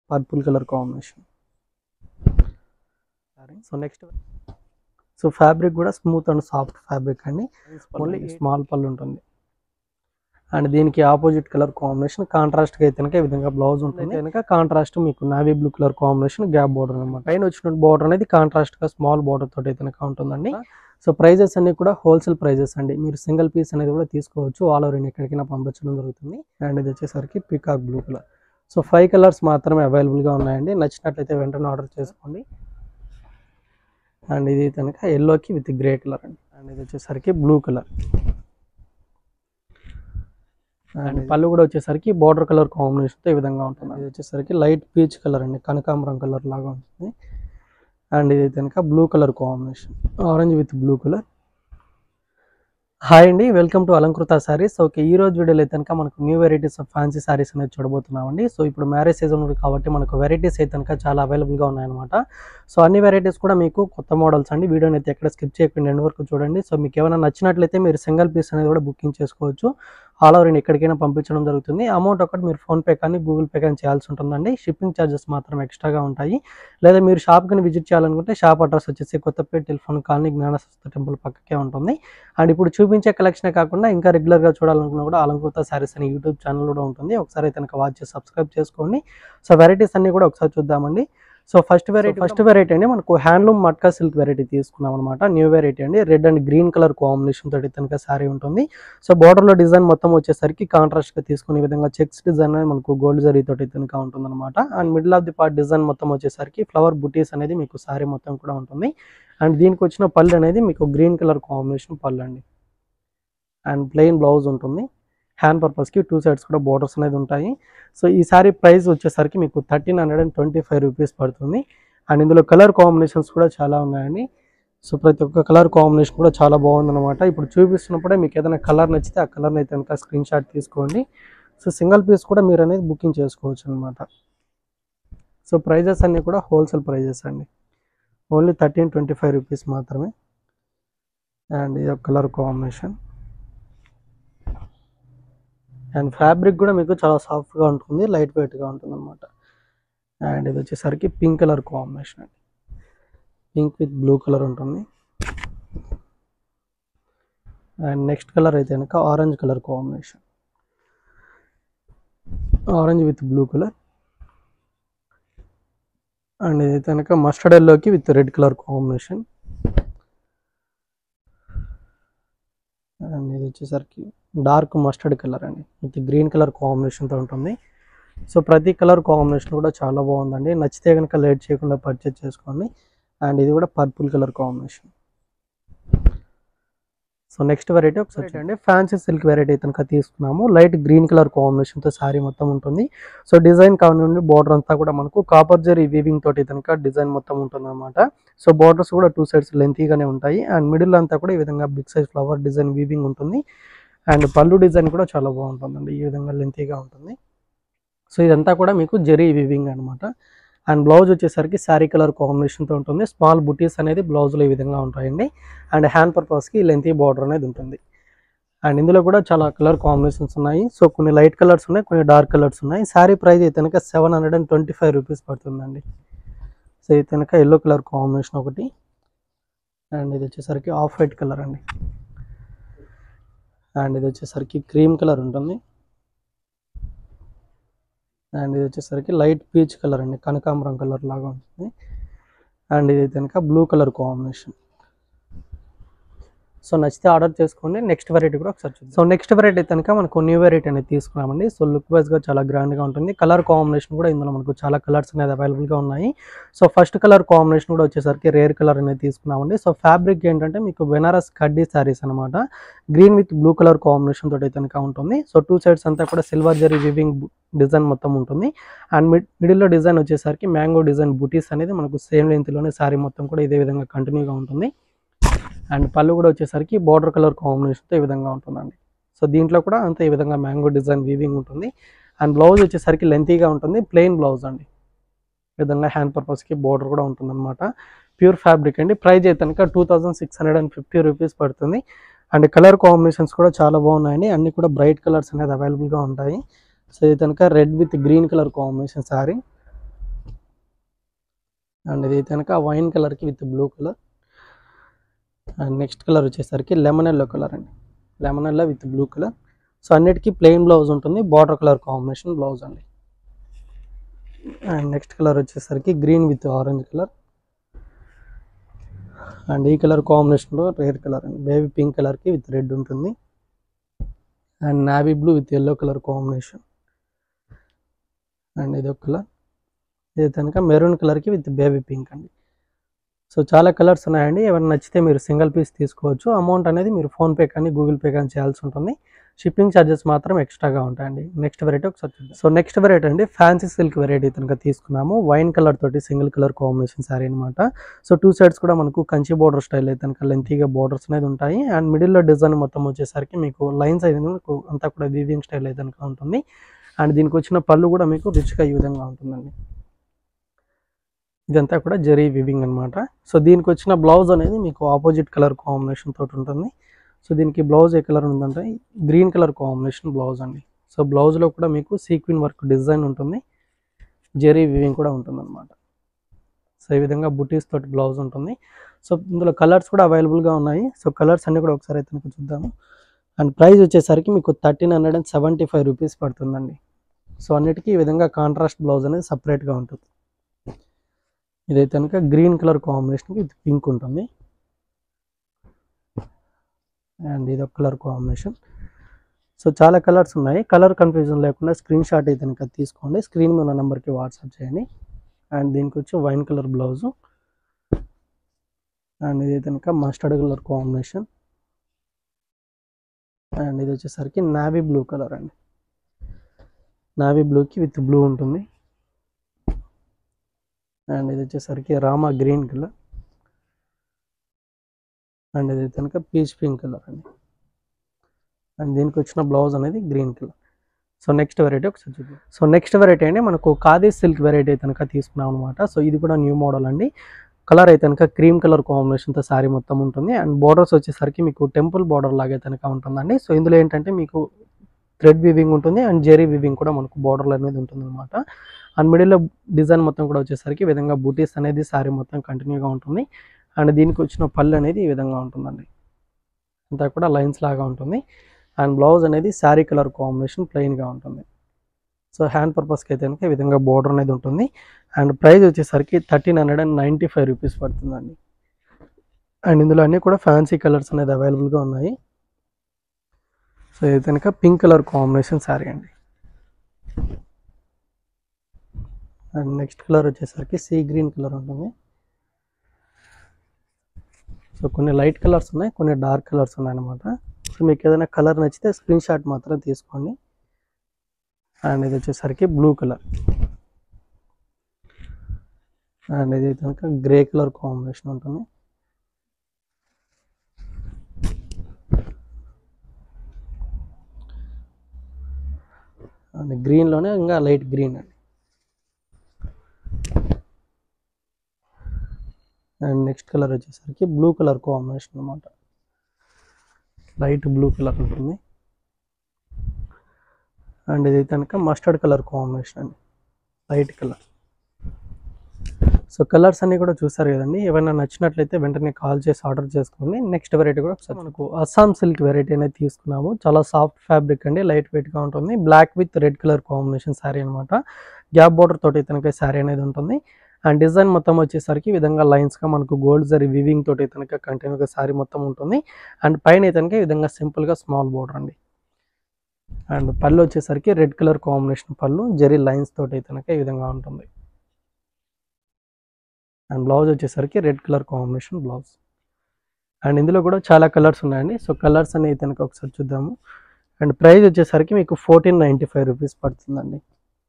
purple colour combination so next so fabric కూడా smooth and soft fabric అండి only small పళ్ళు ఉంటుంది and దీనికి ఆపోజిట్ కలర్ కాంబినేషన్ కాంట్రాస్ట్ గా అయితే కనుక ఈ విధంగా బ్లౌజ్ ఉంటుంది కనుక కాంట్రాస్ట్ మీకు navy blue colour combination gap border అనమాట పైన వచ్చిన బోర్డర్ అనేది కాంట్రాస్ట్ గా స్మాల్ బోర్డర్ తోటి అయితే కనుక ఉంటుందండి సో ప్రైజెస్ అన్ని కూడా హోల్సేల్ ప్రైజెస్ అండి మీరు సింగిల్ పీస్ అనేది కూడా తీసుకోవచ్చు ఆల్ ఓవర్ ఇండియా ఎక్కడికైనా పంపించడం జరుగుతుంది అండ్ ఇది వచ్చేసరికి peacock blue colour so five colours మాత్రమే available గా ఉన్నాయండి నచ్చినట్లయితే వెంటనే ఆర్డర్ చేసుకోండి అండ్ ఇది కనుక ఎల్లోకి విత్ గ్రే కలర్ అండి అండ్ ఇది వచ్చేసరికి బ్లూ కలర్ అండ్ పళ్ళు కూడా వచ్చేసరికి బార్డర్ కలర్ కాంబినేషన్తో ఈ విధంగా ఉంటుంది ఇది వచ్చేసరికి లైట్ పీచ్ కలర్ అండి కనకాంబరం కలర్ లాగా ఉంటుంది అండ్ ఇది కనుక blue colour combination orange with blue colour hi అండి welcome to Alankrita saris okay ఈ రోజు వీడియోలో అయితే కనుక మనకు new varieties of fancy saris అనేది చూడబోతున్నామండి సో ఇప్పుడు మ్యారేజ్ సీజన్ ఉంది కాబట్టి మనకు వెరైటీస్ అయితే కనుక చాలా అవైలబుల్గా ఉన్నాయన్నమాట సో అన్ని వెరైటీస్ కూడా మీకు కొత్త మోడల్స్ అండి వీడియోని అయితే ఎక్కడ స్కిప్ చేయకుండా ఎండ్ వరకు చూడండి సో మీకు ఏమైనా నచ్చినట్లయితే మీరు సింగిల్ పీస్ అనేది కూడా బుకింగ్ చేసుకోవచ్చు ఆల్ ఓవర్ ఇండియా ఎక్కడికైనా పంపించడం జరుగుతుంది అమౌంట్ ఒకటి మీరు ఫోన్పే కానీ గూగుల్ పే కానీ చేయాల్సి ఉంటుందండి షిప్పింగ్ ఛార్జెస్ మాత్రం ఎక్స్ట్రాగా ఉంటాయి లేదా మీరు షాప్ కానీ విజిట్ చేయాలనుకుంటే షాప్ అడ్రస్ వచ్చేసి కొత్తపేట టెలిఫోన్ కాలనీ జ్ఞానశస్త్ర టెంపుల్ పక్కకే ఉంటుంది అండ్ ఇప్పుడు చూపించే కలెక్షనే కాకుండా ఇంకా రెగ్యులర్గా చూడాలనుకున్నా కూడా అలంకృత శారీస్ అనే యూట్యూబ్ ఛానల్ కూడా ఉంటుంది ఒకసారి అయితే కనుక వాచ్ చేసి సబ్స్క్రైబ్ చేసుకోండి సో వెరైటీస్ అన్ని కూడా ఒకసారి చూద్దామండి so first variety first variety అండి మనకు హ్యాండ్లూమ్ మట్కా సిల్క్ వెరైటీ తీసుకున్నాం అనమాట న్యూ వెరైటీ అండి red and green colour combination తోటి కనుక శారీ ఉంటుంది సో border లో డిజైన్ మొత్తం వచ్చేసరికి కాంట్రాస్ట్ గా తీసుకునే విధంగా చెక్స్ డిజైన్ అనేది మనకు గోల్డ్ జరీ తోటి కనుక ఉంటుంది అనమాట and middle of the part design మొత్తం వచ్చేసరికి ఫ్లవర్ బుటీస్ అనేది మీకు శారీ మొత్తం కూడా ఉంటుంది అండ్ దీనికి వచ్చిన పళ్ళు అనేది మీకు గ్రీన్ కలర్ కాంబినేషన్ పళ్ళు అండి అండ్ ప్లెయిన్ బ్లౌజ్ ఉంటుంది హ్యాండ్ పర్పస్కి టూ సైడ్స్ కూడా బోర్డర్స్ అనేది ఉంటాయి సో ఈ సారీ ప్రైస్ వచ్చేసరికి మీకు thirteen hundred and twenty five rupees పడుతుంది అండ్ ఇందులో కలర్ కాంబినేషన్స్ కూడా చాలా ఉన్నాయండి సో ప్రతి ఒక్క కలర్ కాంబినేషన్ కూడా చాలా బాగుందన్నమాట ఇప్పుడు చూపిస్తున్నప్పుడే మీకు ఏదైనా కలర్ నచ్చితే ఆ కలర్ని అయితే కనుక స్క్రీన్ షాట్ తీసుకోండి సో సింగిల్ పీస్ కూడా మీరు అనేది బుకింగ్ చేసుకోవచ్చు అనమాట సో ప్రైజెస్ అన్నీ కూడా హోల్సేల్ ప్రైజెస్ అండి only thirteen twenty five rupees మాత్రమే అండ్ ఇది ఒక కలర్ కాంబినేషన్ అండ్ ఫ్యాబ్రిక్ కూడా మీకు చాలా సాఫ్ట్గా ఉంటుంది లైట్ వెయిట్గా ఉంటుంది అనమాట అండ్ ఇది వచ్చేసరికి పింక్ కలర్ కాంబినేషన్ అండి పింక్ విత్ బ్లూ కలర్ ఉంటుంది అండ్ నెక్స్ట్ కలర్ అయితే కనుక orange colour combination orange with blue colour and ఇది కనుక మస్టర్డ్ ఎల్లోకి with red colour combination and ఇది వచ్చేసరికి డార్క్ మస్టర్డ్ కలర్ అండి విత్ గ్రీన్ కలర్ కాంబినేషన్తో ఉంటుంది సో ప్రతి కలర్ కాంబినేషన్ కూడా చాలా బాగుందండి నచ్చితే కనుక లేట్ చేయకుండా పర్చేజ్ చేసుకోండి అండ్ ఇది కూడా purple colour combination so next variety ఒకసారి అండి ఫ్యాన్సీ సిల్క్ వెరైటీ కనుక తీసుకున్నాము లైట్ గ్రీన్ కలర్ కాంబినేషన్తో శారీ మొత్తం ఉంటుంది సో డిజైన్ కానివ్వండి బార్డర్ అంతా కూడా మనకు కాపర్ జరీ వీవింగ్ తోటి కనుక డిజైన్ మొత్తం ఉంటుంది అనమాట సో బార్డర్స్ కూడా టూ సైడ్స్ లెంతీగానే ఉంటాయి అండ్ మిడిల్ అంతా కూడా ఈ విధంగా big size flower design weaving ఉంటుంది అండ్ పళ్ళు డిజైన్ కూడా చాలా బాగుంటుందండి ఈ విధంగా లెంతీగా ఉంటుంది సో ఇదంతా కూడా మీకు జెరీ వీవింగ్ అనమాట అండ్ బ్లౌజ్ వచ్చేసరికి శారీ కలర్ కాంబినేషన్తో ఉంటుంది స్మాల్ బుటీస్ అనేది బ్లౌజ్లో ఈ విధంగా ఉంటాయండి అండ్ హ్యాండ్ పర్పస్కి లెంతీ బార్డర్ అనేది ఉంటుంది అండ్ ఇందులో కూడా చాలా కలర్ కాంబినేషన్స్ ఉన్నాయి సో కొన్ని లైట్ కలర్స్ ఉన్నాయి కొన్ని డార్క్ కలర్స్ ఉన్నాయి శారీ ప్రైస్ అయితే కనుక seven hundred and twenty five rupees పడుతుందండి సో ఇది కనుక ఎల్లో కలర్ కాంబినేషన్ ఒకటి అండ్ ఇది వచ్చేసరికి ఆఫ్ వైట్ కలర్ అండి అండ్ ఇది వచ్చేసరికి క్రీమ్ కలర్ ఉంటుంది అండ్ ఇది వచ్చేసరికి లైట్ పీచ్ కలర్ అండి కనకాంబరం కలర్ లాగా ఉంటుంది అండ్ ఇది కనుక బ్లూ కలర్ కాంబినేషన్ సో నచ్చితే ఆర్డర్ చేసుకోండి నెక్స్ట్ వెరైటీ కూడా ఒకసారి చూద్దాం సో నెక్స్ట్ వెరైటీ కనుక మనకు న్యూ వెరైటీ అనేది తీసుకున్నామండి సో లుక్ వైజ్గా చాలా గ్రాండ్గా ఉంటుంది కలర్ కాంబినేషన్ కూడా ఇందులో మనకు చాలా కలర్స్ అనేది అవైలబుల్గా ఉన్నాయి సో ఫస్ట్ కలర్ కాంబినేషన్ కూడా వచ్చేసరికి రేర్ కలర్ అనేది తీసుకున్నామండి సో ఫ్యాబ్రిక్ ఏంటంటే మీకు బెనారస్ కడ్డీ శారీస్ అనమాట green with blue colour combination తోటి కనుక ఉంటుంది సో టూ సైడ్స్ అంతా కూడా సిల్వర్ జరీ వివింగ్ డిజైన్ మొత్తం ఉంటుంది అండ్ మిడ్ మిడిల్లో డిజైన్ వచ్చేసరికి మ్యాంగో డిజైన్ బుటీస్ అనేది మనకు సేమ్ లెంత్లోనే శారీ మొత్తం కూడా ఇదే విధంగా కంటిన్యూగా ఉంటుంది అండ్ పళ్ళు కూడా వచ్చేసరికి బార్డర్ కలర్ కాంబినేషన్తో ఈ విధంగా ఉంటుందండి సో దీంట్లో కూడా అంతే ఈ విధంగా మ్యాంగో డిజైన్ వీవింగ్ ఉంటుంది అండ్ బ్లౌజ్ వచ్చేసరికి లెంతీగా ఉంటుంది ప్లెయిన్ బ్లౌజ్ అండి ఈ విధంగా హ్యాండ్ పర్పస్కి బార్డర్ కూడా ఉంటుంది అనమాట ప్యూర్ ఫ్యాబ్రిక్ అండి ప్రైస్ అయితే కనుక two thousand six hundred and fifty rupees పడుతుంది అండ్ కలర్ కాంబినేషన్స్ కూడా చాలా బాగున్నాయండి అన్ని కూడా బ్రైట్ కలర్స్ అనేది అవైలబుల్గా ఉంటాయి సో ఇది కనుక red with green colour combination sari and ఇది కనుక వైన్ కలర్కి with blue colour and next colour వచ్చేసరికి లెమన్ ఎల్లో కలర్ అండి lemon yellow with blue colour so అన్నిటికీ ప్లెయిన్ బ్లౌజ్ ఉంటుంది బార్డర్ కలర్ కాంబినేషన్ బ్లౌజ్ అండి అండ్ నెక్స్ట్ కలర్ వచ్చేసరికి green with orange colour and ఈ కలర్ కాంబినేషన్లో rare colour అండి baby pink కలర్కి విత్ రెడ్ ఉంటుంది and navy blue with yellow colour combination and ఇది ఒక కలర్ ఇది కనుక మెరూన్ కలర్కి విత్ బేబీ పింక్ అండి సో చాలా కలర్స్ ఉన్నాయండి ఏమైనా నచ్చితే మీరు సింగిల్ పీస్ తీసుకోవచ్చు అమౌంట్ అనేది మీరు ఫోన్పే కానీ గూగుల్ పే కానీ చేయాల్సి ఉంటుంది షిప్పింగ్ ఛార్జెస్ మాత్రం ఎక్స్ట్రాగా ఉంటాయండి నెక్స్ట్ వెరైటీ ఒకసారి చూద్దాం సో నెక్స్ట్ వెరైటీ అండి ఫ్యాన్సీ సిల్క్ వెరైటీ కనుక తీసుకున్నాము వైన్ కలర్ తోటి సింగిల్ కలర్ కాంబినేషన్ శారీ అనమాట సో టూ సైడ్స్ కూడా మనకు కంచి బోర్డర్ స్టైల్ అయితే కనుక లెంతీగా బోర్డర్స్ అనేది ఉంటాయి అండ్ మిడిల్లో డిజైన్ మొత్తం వచ్చేసరికి మీకు లైన్స్ అనేది మీకు అంతా కూడా వీవింగ్ స్టైల్ అయితే కనుక ఉంటుంది అండ్ దీనికి వచ్చిన పళ్ళు కూడా మీకు రిచ్గా ఈ విధంగా ఉంటుందండి ఇదంతా కూడా జరీ వివింగ్ అనమాట సో దీనికి వచ్చిన బ్లౌజ్ అనేది మీకు ఆపోజిట్ కలర్ కాంబినేషన్ తోటి ఉంటుంది సో దీనికి బ్లౌజ్ ఏ కలర్ ఉందంటే గ్రీన్ కలర్ కాంబినేషన్ బ్లౌజ్ అండి సో బ్లౌజ్లో కూడా మీకు సీక్విన్ వర్క్ డిజైన్ ఉంటుంది జెరీ వివింగ్ కూడా ఉంటుంది అనమాట సో ఈ విధంగా బుటీస్ తోటి బ్లౌజ్ ఉంటుంది సో ఇందులో కలర్స్ కూడా అవైలబుల్గా ఉన్నాయి సో కలర్స్ అన్ని కూడా ఒకసారి అయితే మీకు చూద్దాము అండ్ ప్రైస్ వచ్చేసరికి మీకు thirteen hundred and seventy five rupees పడుతుందండి సో అన్నిటికీ ఈ విధంగా కాంట్రాస్ట్ బ్లౌజ్ అనేది సపరేట్గా ఉంటుంది ఇదైతే కనుక గ్రీన్ కలర్ కాంబినేషన్కి విత్ పింక్ ఉంటుంది అండ్ ఇది ఒక కలర్ కాంబినేషన్ సో చాలా కలర్స్ ఉన్నాయి కలర్ కన్ఫ్యూజన్ లేకుండా స్క్రీన్ షాట్ అయితే కనుక తీసుకోండి స్క్రీన్ మీద ఉన్న నెంబర్కి వాట్సాప్ చేయండి అండ్ దీనికి వచ్చి వైన్ కలర్ బ్లౌజు అండ్ ఇది కనుక మస్టర్డ్ కలర్ కాంబినేషన్ అండ్ ఇది వచ్చేసరికి నావీ బ్లూ కలర్ అండి నావీ బ్లూకి విత్ బ్లూ ఉంటుంది అండ్ ఇది వచ్చేసరికి రామా గ్రీన్ కలర్ అండ్ ఇది కనుక పీచ్ పింక్ కలర్ అండి అండ్ దీనికి వచ్చిన బ్లౌజ్ అనేది green colour so next variety ఒకసారి చూద్దాం సో నెక్స్ట్ వెరైటీ అండి మనకు ఖాదీ సిల్క్ వెరైటీ కనుక తీసుకున్నాం అనమాట సో ఇది కూడా న్యూ మోడల్ అండి కలర్ అయితే కనుక క్రీమ్ కలర్ కాంబినేషన్తో శారీ మొత్తం ఉంటుంది అండ్ బార్డర్స్ వచ్చేసరికి మీకు టెంపుల్ బార్డర్ లాగే కనుక ఉంటుందండి సో ఇందులో ఏంటంటే మీకు థ్రెడ్ వివింగ్ ఉంటుంది అండ్ జెరీ వివింగ్ కూడా మనకు బార్డర్లు అనేది ఉంటుంది అనమాట అండ్ మిడిల్లో డిజైన్ మొత్తం కూడా వచ్చేసరికి ఈ విధంగా బూటీస్ అనేది శారీ మొత్తం కంటిన్యూగా ఉంటుంది అండ్ దీనికి వచ్చిన పళ్ళు అనేది ఈ విధంగా ఉంటుందండి అంతా కూడా లైన్స్ లాగా ఉంటుంది అండ్ బ్లౌజ్ అనేది శారీ కలర్ కాంబినేషన్ ప్లెయిన్గా ఉంటుంది సో హ్యాండ్ పర్పస్కి అయితే కనుక ఈ విధంగా బోర్డర్ అనేది ఉంటుంది అండ్ ప్రైస్ వచ్చేసరికి thirteen hundred and ninety five rupees పడుతుందండి అండ్ ఇందులో అన్నీ కూడా ఫ్యాన్సీ కలర్స్ అనేది అవైలబుల్గా ఉన్నాయి సో ఇది కనుక పింక్ కలర్ కాంబినేషన్ శారీ అండి అండ్ నెక్స్ట్ కలర్ వచ్చేసరికి సీ గ్రీన్ కలర్ ఉంటుంది సో కొన్ని లైట్ కలర్స్ ఉన్నాయి కొన్ని డార్క్ కలర్స్ ఉన్నాయి అనమాట సో మీకు ఏదైనా కలర్ నచ్చితే స్క్రీన్ షాట్ మాత్రం తీసుకోండి అండ్ ఇది వచ్చేసరికి బ్లూ కలర్ అండ్ ఇది కనుక గ్రే కలర్ కాంబినేషన్ ఉంటుంది అండ్ గ్రీన్లోనే ఇంకా లైట్ గ్రీన్ అండి అండ్ నెక్స్ట్ కలర్ వచ్చేసరికి బ్లూ కలర్ కాంబినేషన్ అనమాట లైట్ బ్లూ కలర్ ఉంటుంది అండ్ ఇది కనుక మస్టర్డ్ కలర్ కాంబినేషన్ అండి లైట్ కలర్ సో కలర్స్ అన్నీ కూడా చూసారు కదండి ఏమైనా నచ్చినట్లయితే వెంటనే కాల్ చేసి ఆర్డర్ చేసుకోండి నెక్స్ట్ వెరైటీ కూడా ఒకసారి మనకు అస్సాం సిల్క్ వెరైటీ అనేది తీసుకున్నాము చాలా సాఫ్ట్ ఫ్యాబ్రిక్ అండి లైట్ వెయిట్గా ఉంటుంది black with red colour combination sari అనమాట గ్యాప్ బార్డర్ తోటి తనకి శారీ అనేది ఉంటుంది అండ్ డిజైన్ మొత్తం వచ్చేసరికి ఈ విధంగా లైన్స్గా మనకు గోల్డ్ జరీ వివింగ్ తోటి తనక కంటిన్యూగా శారీ మొత్తం ఉంటుంది అండ్ పైన ఇతనికి ఈ విధంగా సింపుల్గా స్మాల్ బోర్డర్ అండి అండ్ పళ్ళు వచ్చేసరికి రెడ్ కలర్ కాంబినేషన్ పళ్ళు జరీ లైన్స్ తోటి తనక ఈ విధంగా ఉంటుంది అండ్ బ్లౌజ్ వచ్చేసరికి red colour combination blouse and ఇందులో కూడా చాలా కలర్స్ ఉన్నాయండి సో కలర్స్ అనేవి తనక ఒకసారి చూద్దాము అండ్ ప్రైస్ వచ్చేసరికి మీకు ఫోర్టీన్ నైంటీ ఫైవ్ రూపీస్ పడుతుందండి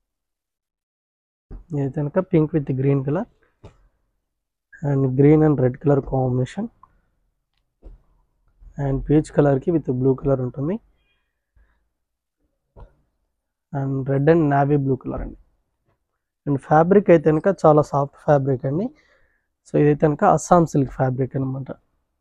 ఇది కనుక pink with green colour and green and red colour combination and peach కలర్కి విత్ బ్లూ కలర్ ఉంటుంది and red and navy blue colour అండి అండ్ ఫ్యాబ్రిక్ అయితే కనుక చాలా సాఫ్ట్ ఫ్యాబ్రిక్ అండి సో ఇది కనుక అస్సాం సిల్క్ ఫ్యాబ్రిక్ అనమాట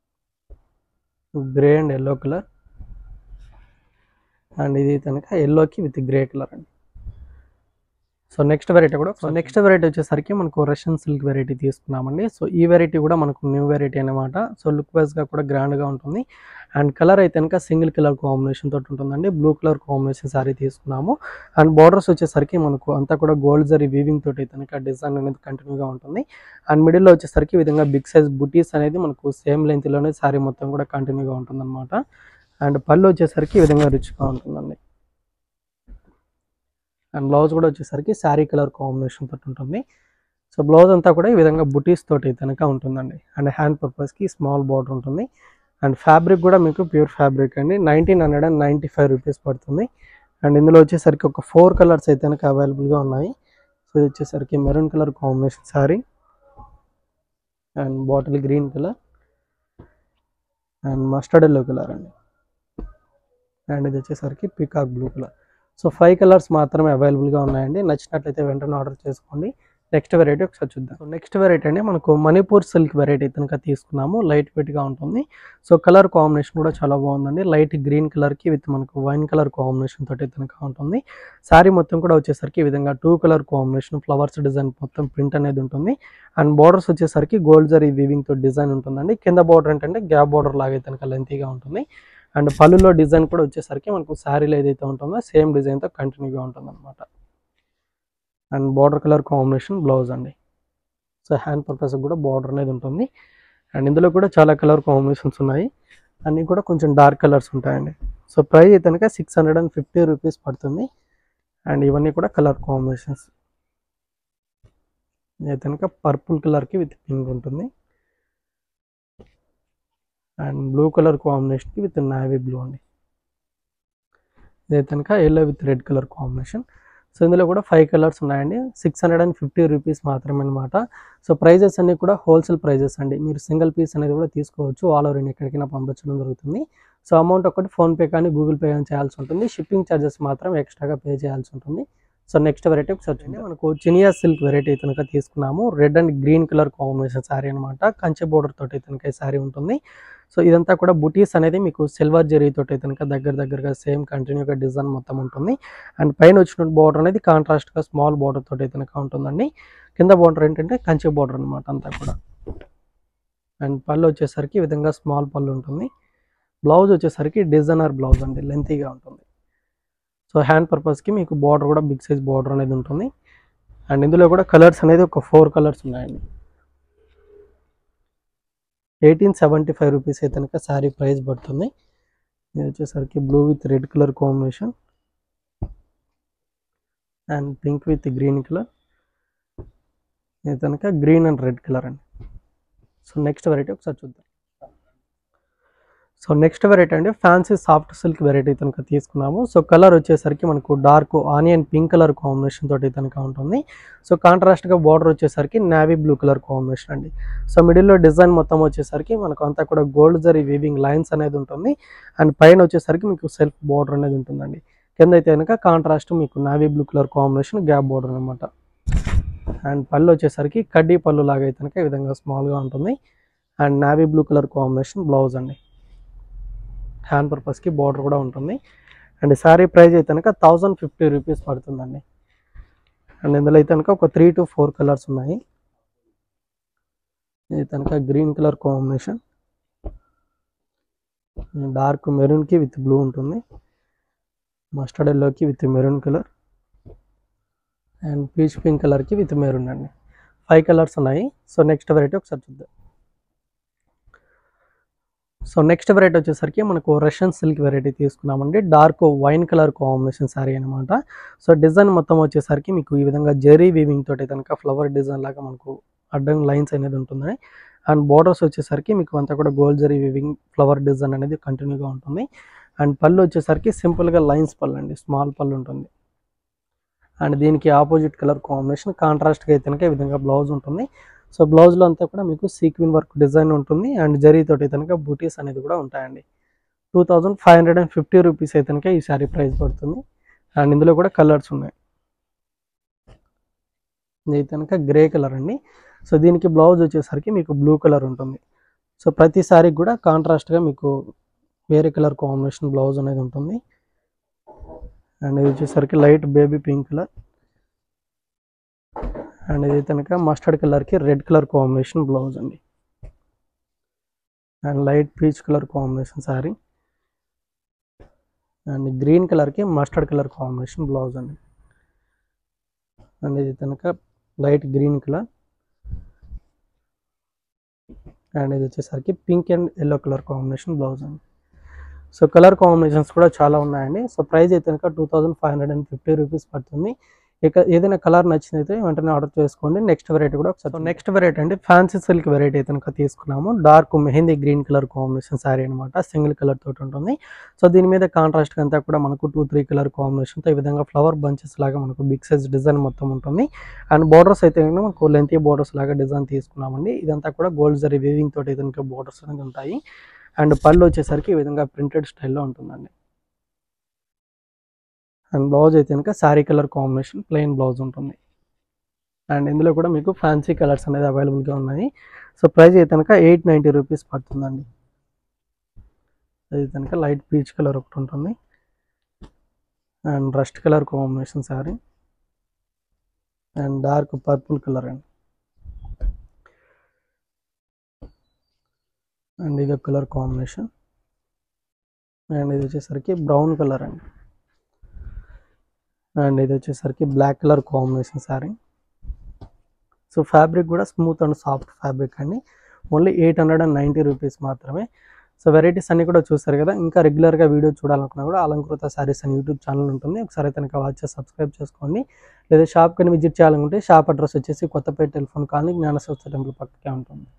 grey and yellow colour and ఇది కనుక ఎల్లోకి విత్ గ్రే కలర్ అండి సో నెక్స్ట్ వెరైటీ కూడా సో నెక్స్ట్ వెరైటీ వచ్చేసరికి మనకు రష్యన్ సిల్క్ వెరైటీ తీసుకున్నామండి సో ఈ వెరైటీ కూడా మనకు న్యూ వెరైటీ అనమాట సో లుక్ వైజ్గా కూడా గ్రాండ్గా ఉంటుంది అండ్ కలర్ అయితే కనుక సింగిల్ కలర్ కాంబినేషన్ తోటి ఉంటుందండి బ్లూ కలర్ కాంబినేషన్ సారీ తీసుకున్నాము అండ్ బార్డర్స్ వచ్చేసరికి మనకు అంతా కూడా గోల్డ్ జరీ వీవింగ్ తోటి అయితే కనుక డిజైన్ అనేది కంటిన్యూగా ఉంటుంది అండ్ మిడిల్లో వచ్చేసరికి ఈ విధంగా బిగ్ సైజ్ బుటీస్ అనేది మనకు సేమ్ లెంత్లోనే సారీ మొత్తం కూడా కంటిన్యూగా ఉంటుంది అనమాట అండ్ పళ్ళు వచ్చేసరికి ఈ విధంగా రిచ్గా ఉంటుందండి అండ్ బ్లౌజ్ కూడా వచ్చేసరికి శారీ కలర్ కాంబినేషన్ తోటి ఉంటుంది సో బ్లౌజ్ అంతా కూడా ఈ విధంగా బుటీస్ తోటి అయితే కనుక ఉంటుందండి అండ్ హ్యాండ్ పర్పస్కి స్మాల్ బార్డర్ ఉంటుంది అండ్ ఫ్యాబ్రిక్ కూడా మీకు ప్యూర్ ఫ్యాబ్రిక్ అండి nineteen hundred and ninety five rupees పడుతుంది అండ్ ఇందులో వచ్చేసరికి ఒక ఫోర్ కలర్స్ అయితే కనుక అవైలబుల్గా ఉన్నాయి సో ఇది వచ్చేసరికి maroon colour combination sari and bottle green colour and mustard yellow colour అండి అండ్ ఇది వచ్చేసరికి peacock blue colour so five colours మాత్రమే అవైలబుల్గా ఉన్నాయండి నచ్చినట్లయితే వెంటనే ఆర్డర్ చేసుకోండి నెక్స్ట్ వెరైటీ ఒకసారి చూద్దాం సో నెక్స్ట్ వెరైటీ అండి మనకు మణిపూర్ సిల్క్ వెరైటీ కనుక తీసుకున్నాము లైట్ వెయిట్గా ఉంటుంది సో కలర్ కాంబినేషన్ కూడా చాలా బాగుందండి లైట్ గ్రీన్ కలర్కి విత్ మనకు వైన్ కలర్ కాంబినేషన్ తోటి కనుక ఉంటుంది శారీ మొత్తం కూడా వచ్చేసరికి ఈ విధంగా two colour combination flowers design మొత్తం ప్రింట్ అనేది ఉంటుంది అండ్ బార్డర్స్ వచ్చేసరికి గోల్డ్ జరీ వీవింగ్ తో డిజైన్ ఉంటుందండి కింద బార్డర్ ఏంటంటే గ్యాప్ బార్డర్ లాగా కనుక లెంతీగా ఉంటుంది అండ్ పళ్ళులో డిజైన్ కూడా వచ్చేసరికి మనకు శారీలో ఏదైతే ఉంటుందో సేమ్ డిజైన్తో కంటిన్యూగా ఉంటుంది అనమాట and border colour combination blouse అండి సో హ్యాండ్ పర్పస్ కూడా బార్డర్ అనేది ఉంటుంది అండ్ ఇందులో కూడా చాలా కలర్ కాంబినేషన్స్ ఉన్నాయి అన్నీ కూడా కొంచెం డార్క్ కలర్స్ ఉంటాయండి సో ప్రైస్ అయితే కనుక six hundred and fifty rupees పడుతుంది అండ్ ఇవన్నీ కూడా కలర్ కాంబినేషన్స్ అయితే కనుక పర్పుల్ కలర్కి విత్ పింక్ ఉంటుంది అండ్ బ్లూ కలర్ కాంబినేషన్కి విత్ నావీ బ్లూ అండి ఇదైతే కనుక yellow with red colour combination so ఇందులో కూడా ఫైవ్ కలర్స్ ఉన్నాయండి six hundred and fifty rupees మాత్రమే అనమాట సో ప్రైజెస్ అన్ని కూడా హోల్సేల్ ప్రైజెస్ అండి మీరు సింగిల్ పీస్ అనేది కూడా తీసుకోవచ్చు ఆల్ ఓవర్ ఇండియా ఎక్కడికైనా పంపించడం జరుగుతుంది సో అమౌంట్ ఒకటి ఫోన్పే కానీ గూగుల్ పే కానీ చేయాల్సి ఉంటుంది షిప్పింగ్ ఛార్జెస్ మాత్రం ఎక్స్ట్రాగా పే చేయాల్సి ఉంటుంది సో నెక్స్ట్ వెరైటీ ఒకసారి చూడండి మనకు చినియా సిల్క్ వెరైటీ కనుక తీసుకున్నాము red and green colour combination sari అనమాట కంచె బోర్డర్ తోటి కనుక ఈ శారీ ఉంటుంది సో ఇదంతా కూడా బుటీస్ అనేది మీకు సిల్వర్ జెరీ తోటి కనుక దగ్గర దగ్గరగా సేమ్ కంటిన్యూగా డిజైన్ మొత్తం ఉంటుంది అండ్ పైన వచ్చిన బోర్డర్ అనేది కాంట్రాస్ట్గా స్మాల్ బోర్డర్ తోటి కనుక ఉంటుందండి కింద బోర్డర్ ఏంటంటే కంచె బోర్డర్ అనమాట అంతా కూడా అండ్ పళ్ళు వచ్చేసరికి ఈ విధంగా స్మాల్ పళ్ళు ఉంటుంది బ్లౌజ్ వచ్చేసరికి డిజైనర్ బ్లౌజ్ అండి లెంతీగా ఉంటుంది సో హ్యాండ్ పర్పస్కి మీకు బార్డర్ కూడా బిగ్ సైజ్ బార్డర్ అనేది ఉంటుంది అండ్ ఇందులో కూడా కలర్స్ అనేది ఒక ఫోర్ కలర్స్ ఉన్నాయండి ఎయిటీన్ సెవెంటీ ఫైవ్ రూపీస్ అయితే కనుక శారీ ప్రైస్ పడుతుంది ఇది వచ్చేసరికి blue with red colour combination and pink with green colour ఇది కనుక గ్రీన్ అండ్ రెడ్ కలర్ అండి సో నెక్స్ట్ వెరైటీ ఒకసారి చూద్దాం సో నెక్స్ట్ వెరైటీ అండి ఫ్యాన్సీ సాఫ్ట్ సిల్క్ వెరైటీ కనుక తీసుకున్నాము సో కలర్ వచ్చేసరికి మనకు dark onion pink colour combination తోటి కనుక ఉంటుంది సో కాంట్రాస్ట్గా బార్డర్ వచ్చేసరికి నావీ బ్లూ కలర్ కాంబినేషన్ అండి సో మిడిల్లో డిజైన్ మొత్తం వచ్చేసరికి మనకు అంతా కూడా గోల్డ్ జరీ వీవింగ్ లైన్స్ అనేది ఉంటుంది అండ్ పైన వచ్చేసరికి మీకు సెల్ఫ్ బార్డర్ అనేది ఉంటుందండి కింద అయితే కనుక కాంట్రాస్ట్ మీకు navy blue colour combination gap border అనమాట అండ్ పళ్ళు వచ్చేసరికి కడ్డీ పళ్ళు లాగా అయితే కనుక ఈ విధంగా స్మాల్గా ఉంటుంది and navy blue colour combination blouse అండి హ్యాండ్ పర్పస్కి బార్డర్ కూడా ఉంటుంది అండ్ శారీ ప్రైస్ అయితే కనుక థౌజండ్ ఫిఫ్టీ రూపీస్ పడుతుందండి అండ్ ఇందులో అయితే కనుక ఒక త్రీ టు ఫోర్ కలర్స్ ఉన్నాయి ఇది కనుక గ్రీన్ కలర్ కాంబినేషన్ డార్క్ మెరూన్కి విత్ బ్లూ ఉంటుంది మస్టర్డ్ ఎల్లోకి with maroon colour and peach pink కలర్కి విత్ మెరూన్ అండి ఫైవ్ కలర్స్ ఉన్నాయి సో నెక్స్ట్ వెరైటీ ఒకసారి చూద్దాం సో నెక్స్ట్ వెరైటీ వచ్చేసరికి మనకు రష్యన్ సిల్క్ వెరైటీ తీసుకున్నామండి dark wine colour combination sari అనమాట సో డిజైన్ మొత్తం వచ్చేసరికి మీకు ఈ విధంగా జెరీ వీవింగ్ తోటి కనుక ఫ్లవర్ డిజైన్ లాగా మనకు అడ్డం లైన్స్ అనేది ఉంటుంది అండ్ బోర్డర్స్ వచ్చేసరికి మీకు అంతా కూడా gold zari weaving flower design అనేది కంటిన్యూగా ఉంటుంది అండ్ పళ్ళు వచ్చేసరికి సింపుల్గా లైన్స్ పళ్ళు అండి స్మాల్ పళ్ళు ఉంటుంది అండ్ దీనికి ఆపోజిట్ కలర్ కాంబినేషన్ కాంట్రాస్ట్గా అయితే కనుక ఈ విధంగా బ్లౌజ్ ఉంటుంది సో బ్లౌజ్లో అంతా కూడా మీకు సీక్విన్ వర్క్ డిజైన్ ఉంటుంది అండ్ జరీ తోటి కనుక బూటీస్ అనేది కూడా ఉంటాయండి two thousand five hundred and fifty rupees అయితే కనుక ఈ శారీ ప్రైస్ పడుతుంది అండ్ ఇందులో కూడా కలర్స్ ఉన్నాయి ఇది కనుక గ్రే కలర్ అండి సో దీనికి బ్లౌజ్ వచ్చేసరికి మీకు బ్లూ కలర్ ఉంటుంది సో ప్రతి శారీకి కూడా కాంట్రాస్ట్గా మీకు వేరే కలర్ కాంబినేషన్ బ్లౌజ్ అనేది ఉంటుంది అండ్ ఇది వచ్చేసరికి light baby pink colour and ఇది కనుక మస్టర్డ్ కలర్కి రెడ్ కలర్ కాంబినేషన్ బ్లౌజ్ అండి and light peach colour combination sari and green కలర్కి మస్టర్డ్ కలర్ కాంబినేషన్ బ్లౌజ్ అండి అండ్ ఇది కనుక లైట్ గ్రీన్ కలర్ అండ్ ఇది వచ్చేసరికి pink and yellow colour combination blouse అండి సో కలర్ కాంబినేషన్స్ కూడా చాలా ఉన్నాయండి సో ప్రైస్ అయితే కనుక two thousand five hundred and fifty rupees పడుతుంది ఇక ఏదైనా కలర్ నచ్చినైతే వెంటనే ఆర్డర్ చేసుకోండి నెక్స్ట్ వెరైటీ కూడా ఒకసారి నెక్స్ట్ వెరైటీ అంటే ఫ్యాన్సీ సిల్క్ వెరైటీ అయితే కనుక తీసుకున్నాము dark mehndi green colour combination sari అనమాట సింగిల్ కలర్ తోటి ఉంటుంది సో దీని మీద కాంట్రాస్ట్ అంతా కూడా మనకు టూ త్రీ కలర్ కాంబినేషన్తో ఈ విధంగా ఫ్లవర్ బంచెస్ లాగా మనకు బిగ్ సైజ్ డిజైన్ మొత్తం ఉంటుంది అండ్ బోర్డర్స్ అయితే కనుక మనకు లెంతీ బోర్డర్స్ లాగా డిజైన్ తీసుకున్నామండి ఇదంతా కూడా గోల్డ్ జరీ వీవింగ్ తోటి అయితే కనుక బోర్డర్స్ అనేది ఉంటాయి అండ్ పళ్ళు వచ్చేసరికి ఈ విధంగా ప్రింటెడ్ స్టైల్లో ఉంటుందండి అండ్ బ్లౌజ్ అయితే కనుక sari colour combination plain blouse ఉంటుంది అండ్ ఇందులో కూడా మీకు ఫ్యాన్సీ కలర్స్ అనేది అవైలబుల్గా ఉన్నాయి సో ప్రైస్ అయితే కనుక ఎయిట్ నైంటీ రూపీస్ పడుతుందండి అది కనుక లైట్ పీచ్ కలర్ ఒకటి ఉంటుంది and rust colour combination sari and dark purple colour అండి అండ్ ఇది కలర్ కాంబినేషన్ అండ్ ఇది వచ్చేసరికి బ్రౌన్ కలర్ అండి అండ్ ఇది వచ్చేసరికి black colour combination sari so fabric కూడా స్మూత్ అండ్ సాఫ్ట్ ఫ్యాబ్రిక్ అండి only eight hundred and ninety rupees మాత్రమే సో వెరైటీస్ అన్ని కూడా చూస్తారు కదా ఇంకా రెగ్యులర్గా వీడియో చూడాలనుకున్నా కూడా అలంకృత శారీస్ అని యూట్యూబ్ ఛానల్ ఉంటుంది ఒకసారి అయితే కనుక వాచ్ చేసి సబ్స్క్రైబ్ చేసుకోండి లేదా షాప్ కానీ విజిట్ చేయాలనుకుంటే షాప్ అడ్రస్ వచ్చేసి Kothapeta telephone colony Gnanasaraswati temple పక్కకే ఉంటుంది